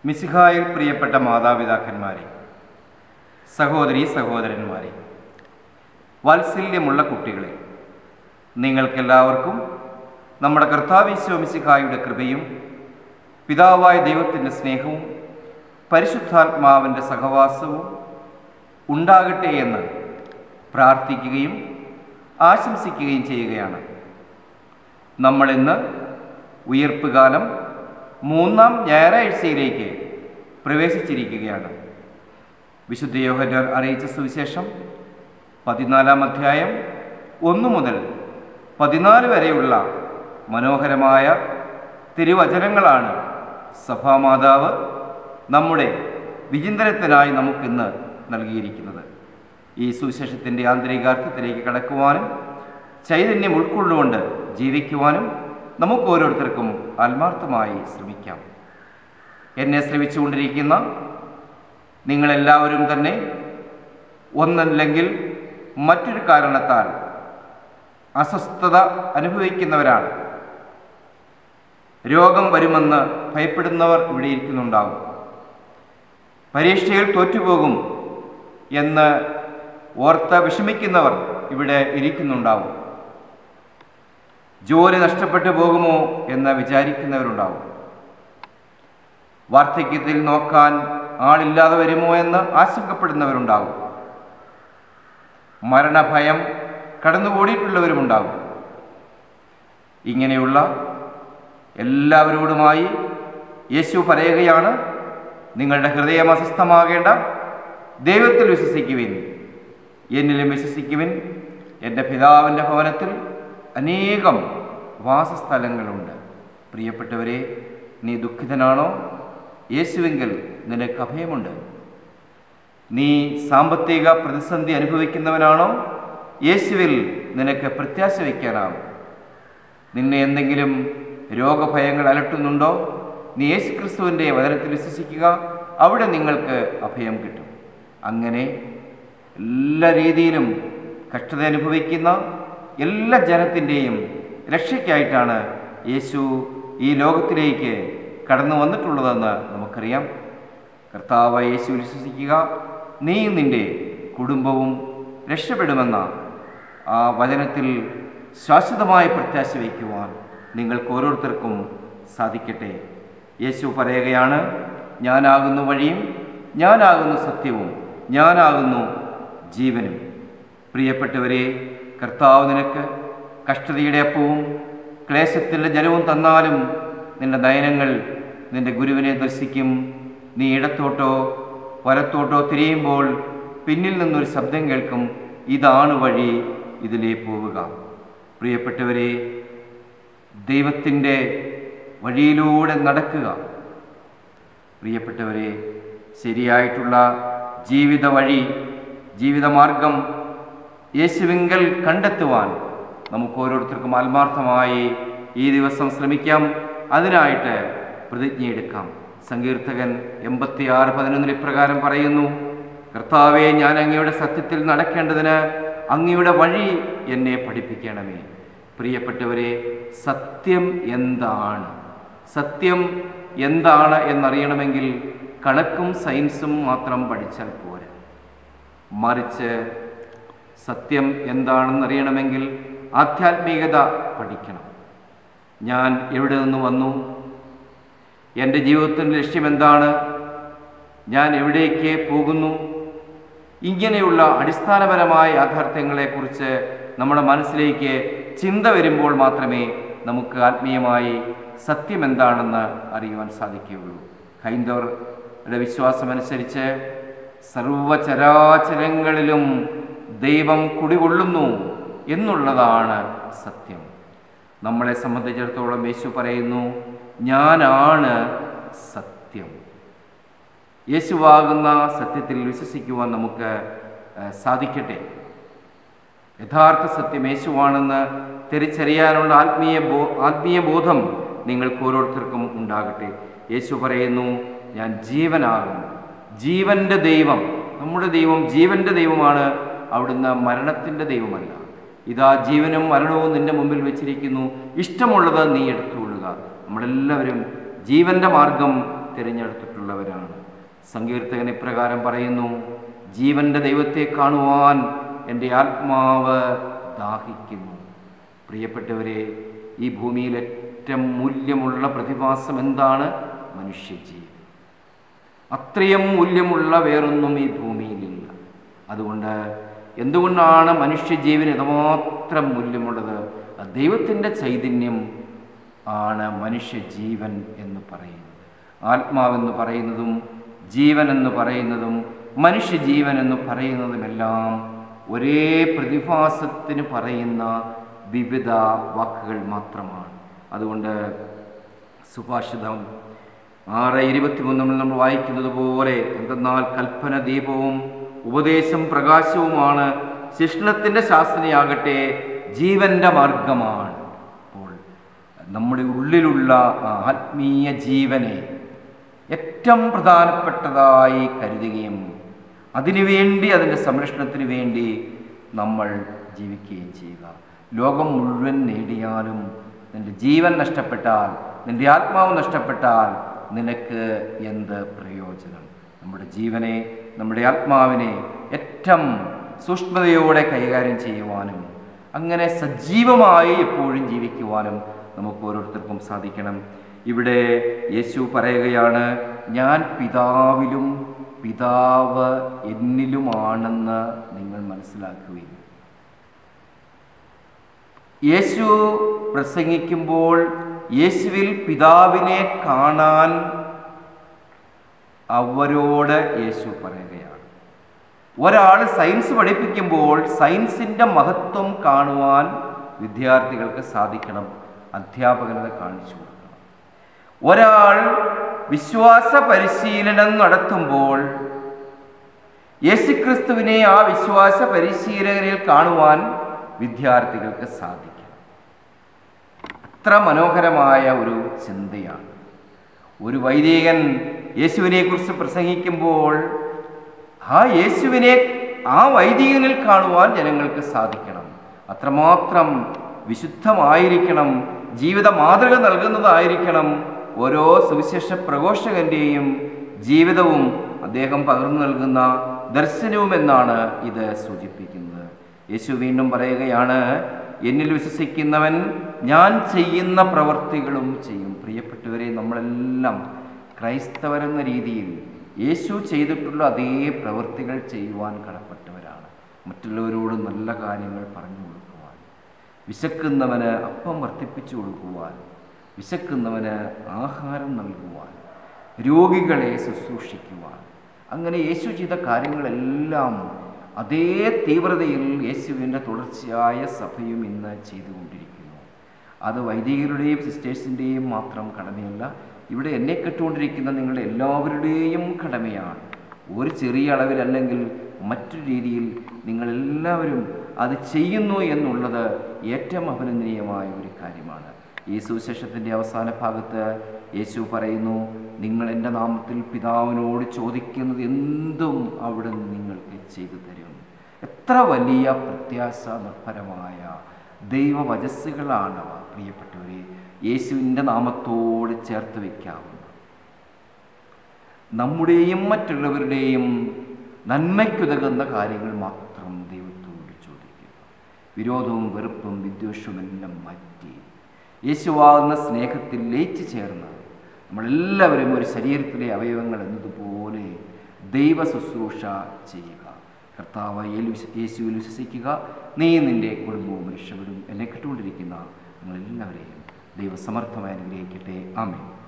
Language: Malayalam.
മിസിഹായിൽ പ്രിയപ്പെട്ട മാതാപിതാക്കന്മാരെ സഹോദരി സഹോദരന്മാരെ വാത്സല്യമുള്ള കുട്ടികളെ നിങ്ങൾക്കെല്ലാവർക്കും നമ്മുടെ കർത്താവിശ്വ മിസിഹായുടെ കൃപയും പിതാവായ ദൈവത്തിൻ്റെ സ്നേഹവും പരിശുദ്ധാത്മാവിൻ്റെ സഹവാസവും ഉണ്ടാകട്ടെ എന്ന് പ്രാർത്ഥിക്കുകയും ആശംസിക്കുകയും ചെയ്യുകയാണ് നമ്മളിന്ന് ഉയർപ്പുകാലം മൂന്നാം ഞായറാഴ്ചയിലേക്ക് പ്രവേശിച്ചിരിക്കുകയാണ് വിശുദ്ധ യോഹനർ അറിയിച്ച സുവിശേഷം പതിനാലാം അധ്യായം ഒന്നു മുതൽ പതിനാല് വരെയുള്ള മനോഹരമായ തിരുവചനങ്ങളാണ് സഭാമാതാവ് നമ്മുടെ വിചിന്തനത്തിനായി നമുക്കിന്ന് നൽകിയിരിക്കുന്നത് ഈ സുവിശേഷത്തിൻ്റെ ആന്തരികാർത്ഥത്തിലേക്ക് കടക്കുവാനും ചൈതന്യം ഉൾക്കൊള്ളുകൊണ്ട് ജീവിക്കുവാനും നമുക്ക് ഓരോരുത്തർക്കും ആത്മാർത്ഥമായി ശ്രമിക്കാം എന്നെ ശ്രമിച്ചുകൊണ്ടിരിക്കുന്ന നിങ്ങളെല്ലാവരും തന്നെ ഒന്നല്ലെങ്കിൽ മറ്റൊരു കാരണത്താൽ അസ്വസ്ഥത അനുഭവിക്കുന്നവരാണ് രോഗം വരുമെന്ന് ഭയപ്പെടുന്നവർ ഇവിടെ ഇരിക്കുന്നുണ്ടാവും പരീക്ഷയിൽ തോറ്റുപോകും എന്ന് ഓർത്ത് വിഷമിക്കുന്നവർ ഇവിടെ ഇരിക്കുന്നുണ്ടാവും ജോലി നഷ്ടപ്പെട്ടു പോകുമോ എന്ന് വിചാരിക്കുന്നവരുണ്ടാവും വാർദ്ധക്യത്തിൽ നോക്കാൻ ആളില്ലാതെ വരുമോ എന്ന് ആശങ്കപ്പെടുന്നവരുണ്ടാവും മരണഭയം കടന്നുകൂടിയിട്ടുള്ളവരുമുണ്ടാകും ഇങ്ങനെയുള്ള എല്ലാവരോടുമായി യേശു പറയുകയാണ് നിങ്ങളുടെ ഹൃദയം അസ്വസ്ഥമാകേണ്ട ദൈവത്തിൽ വിശ്വസിക്കുവിൻ എന്നിലും വിശ്വസിക്കുവിൻ എൻ്റെ പിതാവിൻ്റെ ഭവനത്തിൽ അനേകം വാസസ്ഥലങ്ങളുണ്ട് പ്രിയപ്പെട്ടവരെ നീ ദുഃഖിതനാണോ യേശുവെങ്കിൽ നിനക്ക് അഭയമുണ്ട് നീ സാമ്പത്തിക പ്രതിസന്ധി അനുഭവിക്കുന്നവനാണോ യേശുവിൽ നിനക്ക് പ്രത്യാശ വയ്ക്കാനാവും നിന്നെ എന്തെങ്കിലും രോഗഭയങ്ങൾ അലട്ടുന്നുണ്ടോ നീ യേശു ക്രിസ്തുവിൻ്റെ വചനത്തിൽ വിശ്വസിക്കുക അവിടെ നിങ്ങൾക്ക് അഭയം കിട്ടും അങ്ങനെ എല്ലാ രീതിയിലും കഷ്ടത അനുഭവിക്കുന്ന എല്ലാ ജനത്തിൻ്റെയും രക്ഷയ്ക്കായിട്ടാണ് യേശു ഈ ലോകത്തിലേക്ക് കടന്നു വന്നിട്ടുള്ളതെന്ന് നമുക്കറിയാം കർത്താവ് യേശു വിശ്വസിക്കുക നീയും നിൻ്റെ കുടുംബവും രക്ഷപ്പെടുമെന്ന ആ വചനത്തിൽ ശാശ്വതമായ പ്രത്യാശ വയ്ക്കുവാൻ നിങ്ങൾക്ക് ഓരോരുത്തർക്കും സാധിക്കട്ടെ യേശു പറയുകയാണ് ഞാനാകുന്നു വഴിയും ഞാനാകുന്നു സത്യവും ഞാനാകുന്നു ജീവനും പ്രിയപ്പെട്ടവരെ കർത്താവ് നിനക്ക് കഷ്ടതയുടെ അപ്പവും ക്ലേശത്തിൻ്റെ ജലവും തന്നാലും നിന്റെ നയനങ്ങൾ നിന്റെ ഗുരുവിനെ ദർശിക്കും നീ ഇടത്തോട്ടോ വലത്തോട്ടോ തിരിയുമ്പോൾ പിന്നിൽ നിന്നൊരു ശബ്ദം കേൾക്കും ഇതാണ് വഴി ഇതിലേ പോവുക പ്രിയപ്പെട്ടവരെ ദൈവത്തിൻ്റെ വഴിയിലൂടെ നടക്കുക പ്രിയപ്പെട്ടവരെ ശരിയായിട്ടുള്ള ജീവിത വഴി ജീവിതമാർഗം യേശുവിങ്കൽ കണ്ടെത്തുവാൻ നമുക്ക് ഓരോരുത്തർക്കും ആത്മാർത്ഥമായി ഈ ദിവസം ശ്രമിക്കാം അതിനായിട്ട് പ്രതിജ്ഞയെടുക്കാം സങ്കീർത്തകൻ എൺപത്തിയാറ് പതിനൊന്നിൽ ഇപ്രകാരം പറയുന്നു കർത്താവെ ഞാൻ അങ്ങയുടെ സത്യത്തിൽ നടക്കേണ്ടതിന് അങ്ങയുടെ വഴി എന്നെ പഠിപ്പിക്കണമേ പ്രിയപ്പെട്ടവരെ സത്യം എന്താണ് സത്യം എന്താണ് എന്നറിയണമെങ്കിൽ കണക്കും സയൻസും മാത്രം പഠിച്ചാൽ പോരാ മറിച്ച് സത്യം എന്താണെന്നറിയണമെങ്കിൽ ആധ്യാത്മികത പഠിക്കണം ഞാൻ എവിടെ നിന്ന് വന്നു എൻ്റെ ജീവിതത്തിൻ്റെ ലക്ഷ്യം എന്താണ് ഞാൻ എവിടേക്ക് പോകുന്നു ഇങ്ങനെയുള്ള അടിസ്ഥാനപരമായ യാഥാർത്ഥ്യങ്ങളെക്കുറിച്ച് നമ്മുടെ മനസ്സിലേക്ക് ചിന്ത വരുമ്പോൾ മാത്രമേ നമുക്ക് ആത്മീയമായി സത്യം എന്താണെന്ന് അറിയുവാൻ സാധിക്കുകയുള്ളൂ ഹൈന്ദവരുടെ വിശ്വാസമനുസരിച്ച് സർവചരാചരങ്ങളിലും ദൈവം കുടികൊള്ളുന്നു എന്നുള്ളതാണ് സത്യം നമ്മളെ സംബന്ധിച്ചിടത്തോളം യേശു പറയുന്നു ഞാനാണ് സത്യം യേശുവാകുന്ന സത്യത്തിൽ വിശ്വസിക്കുവാൻ നമുക്ക് ഏഹ്, സാധിക്കട്ടെ യഥാർത്ഥ സത്യം യേശുവാണെന്ന് തിരിച്ചറിയാനുള്ള ആത്മീയ ബോ ആത്മീയ ബോധം നിങ്ങൾക്ക് ഓരോരുത്തർക്കും ഉണ്ടാകട്ടെ യേശു പറയുന്നു ഞാൻ ജീവനാകുന്നു ജീവന്റെ ദൈവം നമ്മുടെ ദൈവം ജീവന്റെ ദൈവമാണ് അവിടുന്ന് മരണത്തിൻ്റെ ദൈവമല്ല ഇതാ ജീവനും മരണവും നിന്റെ മുമ്പിൽ വെച്ചിരിക്കുന്നു ഇഷ്ടമുള്ളത് നീ എടുത്തുകൊള്ളുക നമ്മളെല്ലാവരും ജീവന്റെ മാർഗം തിരഞ്ഞെടുത്തിട്ടുള്ളവരാണ് സങ്കീർത്തകൻ ഇപ്രകാരം പറയുന്നു ജീവന്റെ ദൈവത്തെ കാണുവാൻ എൻ്റെ ആത്മാവ് ദാഹിക്കുന്നു പ്രിയപ്പെട്ടവരെ ഈ ഭൂമിയിൽ ഏറ്റവും മൂല്യമുള്ള പ്രതിഭാസം എന്താണ് മനുഷ്യജീവൻ അത്രയും മൂല്യമുള്ള വേറൊന്നും ഈ ഭൂമിയിലില്ല അതുകൊണ്ട് എന്തുകൊണ്ടാണ് മനുഷ്യജീവൻ ഇതുമാത്രം മൂല്യമുള്ളത് അത് ദൈവത്തിൻ്റെ ചൈതന്യം ആണ് മനുഷ്യജീവൻ എന്ന് പറയുന്നത് ആത്മാവെന്ന് പറയുന്നതും ജീവൻ എന്ന് പറയുന്നതും മനുഷ്യജീവൻ എന്ന് പറയുന്നതുമെല്ലാം ഒരേ പ്രതിഭാസത്തിന് പറയുന്ന വിവിധ വാക്കുകൾ മാത്രമാണ് അതുകൊണ്ട് സുഭാഷിതം ആറ് ഇരുപത്തിമൂന്നിൽ നമ്മൾ വായിക്കുന്നത് പോലെ എന്തെന്നാൽ കൽപ്പന ദീപവും ഉപദേശം പ്രകാശവുമാണ് ശിക്ഷണത്തിൻ്റെ ശാസ്ത്രയാകട്ടെ ജീവന്റെ മാർഗമാണ് അപ്പോൾ നമ്മുടെ ഉള്ളിലുള്ള ആ ആത്മീയ ജീവനെ ഏറ്റവും പ്രധാനപ്പെട്ടതായി കരുതുകയും അതിനുവേണ്ടി അതിൻ്റെ സംരക്ഷണത്തിന് വേണ്ടി നമ്മൾ ജീവിക്കുകയും ചെയ്യുക ലോകം മുഴുവൻ നേടിയാലും നിന്റെ ജീവൻ നഷ്ടപ്പെട്ടാൽ നിന്റെ ആത്മാവ് നഷ്ടപ്പെട്ടാൽ നിനക്ക് എന്ത് പ്രയോജനം നമ്മുടെ ജീവനെ നമ്മുടെ ആത്മാവിനെ ഏറ്റവും സൂക്ഷ്മതയോടെ കൈകാര്യം ചെയ്യുവാനും അങ്ങനെ സജീവമായി എപ്പോഴും ജീവിക്കുവാനും നമുക്ക് ഓരോരുത്തർക്കും സാധിക്കണം ഇവിടെ യേശു പറയുകയാണ് ഞാൻ പിതാവിലും പിതാവ് എന്നിലുമാണെന്ന് നിങ്ങൾ മനസ്സിലാക്കുകയും യേശു പ്രസംഗിക്കുമ്പോൾ യേശുവിൽ പിതാവിനെ കാണാൻ അവരോട് യേശു പറയുകയാണ് ഒരാൾ സയൻസ് പഠിപ്പിക്കുമ്പോൾ സയൻസിൻ്റെ മഹത്വം കാണുവാൻ വിദ്യാർത്ഥികൾക്ക് സാധിക്കണം അധ്യാപകനത് കാണിച്ചു കൊടുക്കണം ഒരാൾ വിശ്വാസ പരിശീലനം നടത്തുമ്പോൾ യേശുക്രിസ്തുവിനെ ആ വിശ്വാസ പരിശീലകനിൽ കാണുവാൻ വിദ്യാർത്ഥികൾക്ക് സാധിക്കും അത്ര മനോഹരമായ ഒരു ചിന്തയാണ് ഒരു വൈദികൻ യേശുവിനെ കുറിച്ച് പ്രസംഗിക്കുമ്പോൾ ആ യേശുവിനെ ആ വൈദികനിൽ കാണുവാൻ ജനങ്ങൾക്ക് സാധിക്കണം അത്രമാത്രം വിശുദ്ധമായിരിക്കണം ജീവിത മാതൃക നൽകുന്നതായിരിക്കണം ഓരോ സുവിശേഷ പ്രഘോഷകന്റെയും ജീവിതവും അദ്ദേഹം പകർന്നു നൽകുന്ന ദർശനവും എന്നാണ് ഇത് സൂചിപ്പിക്കുന്നത് യേശു വീണ്ടും പറയുകയാണ് എന്നിൽ വിശ്വസിക്കുന്നവൻ ഞാൻ ചെയ്യുന്ന പ്രവർത്തികളും ചെയ്യും പ്രിയപ്പെട്ടവരെ നമ്മളെല്ലാം ക്രൈസ്തവരെന്ന രീതിയിൽ യേശു ചെയ്തിട്ടുള്ള അതേ പ്രവൃത്തികൾ ചെയ്യുവാൻ കടപ്പെട്ടവരാണ് മറ്റുള്ളവരോട് നല്ല കാര്യങ്ങൾ പറഞ്ഞു കൊടുക്കുവാൻ വിശക്കുന്നവന് അപ്പം വർദ്ധിപ്പിച്ചു കൊടുക്കുവാൻ വിശക്കുന്നവന് ആഹാരം നൽകുവാൻ രോഗികളെ ശുശ്രൂഷിക്കുവാൻ അങ്ങനെ യേശു ചെയ്ത കാര്യങ്ങളെല്ലാം അതേ തീവ്രതയിൽ യേശുവിൻ്റെ തുടർച്ചയായ സഭയും ഇന്ന് ചെയ്തുകൊണ്ടിരിക്കുന്നു അത് വൈദികരുടെയും സിസ്റ്റേഴ്സിൻ്റെയും മാത്രം കടമയല്ല ഇവിടെ എന്നെ കെട്ടുകൊണ്ടിരിക്കുന്ന നിങ്ങളുടെ എല്ലാവരുടെയും കടമയാണ് ഒരു ചെറിയ അളവിലല്ലെങ്കിൽ മറ്റൊരു രീതിയിൽ നിങ്ങളെല്ലാവരും അത് ചെയ്യുന്നു എന്നുള്ളത് ഏറ്റവും അഭിനന്ദനീയമായ ഒരു കാര്യമാണ് ഈ സുവിശേഷത്തിൻ്റെ അവസാന ഭാഗത്ത് യേശു പറയുന്നു നിങ്ങൾ എൻ്റെ നാമത്തിൽ പിതാവിനോട് ചോദിക്കുന്നത് എന്തും അവിടെ നിങ്ങൾക്ക് ചെയ്തു തരും എത്ര വലിയ പ്രത്യാശ നിർഭരമായ ദൈവവചസ്സുകളാണവ പ്രിയപ്പെട്ടവരെ യേശുവിൻ്റെ നാമത്തോട് ചേർത്ത് വയ്ക്കാവുന്ന നമ്മുടെയും മറ്റുള്ളവരുടെയും നന്മയ്ക്കുതകുന്ന കാര്യങ്ങൾ മാത്രം ദൈവത്തോട് ചോദിക്കുക വിരോധവും വെറുപ്പും വിദ്വേഷവും എല്ലാം മാറ്റി യേശുവാകുന്ന സ്നേഹത്തിൽ ലയിച്ചു ചേർന്ന് നമ്മളെല്ലാവരും ഒരു ശരീരത്തിലെ അവയവങ്ങൾ എന്നതുപോലെ ദൈവ ശുശ്രൂഷ ചെയ്യുക കർത്താവ് യേശുവിൽ വിശ്വസിക്കുക നീ നിൻ്റെ കുടുംബവും രക്ഷപ്പെടും എന്നെ കെട്ടുകൊണ്ടിരിക്കുന്ന നിങ്ങളെല്ലാവരെയും ദൈവസമർത്ഥമായി അനുഗ്രഹിക്കട്ടെ ആമേ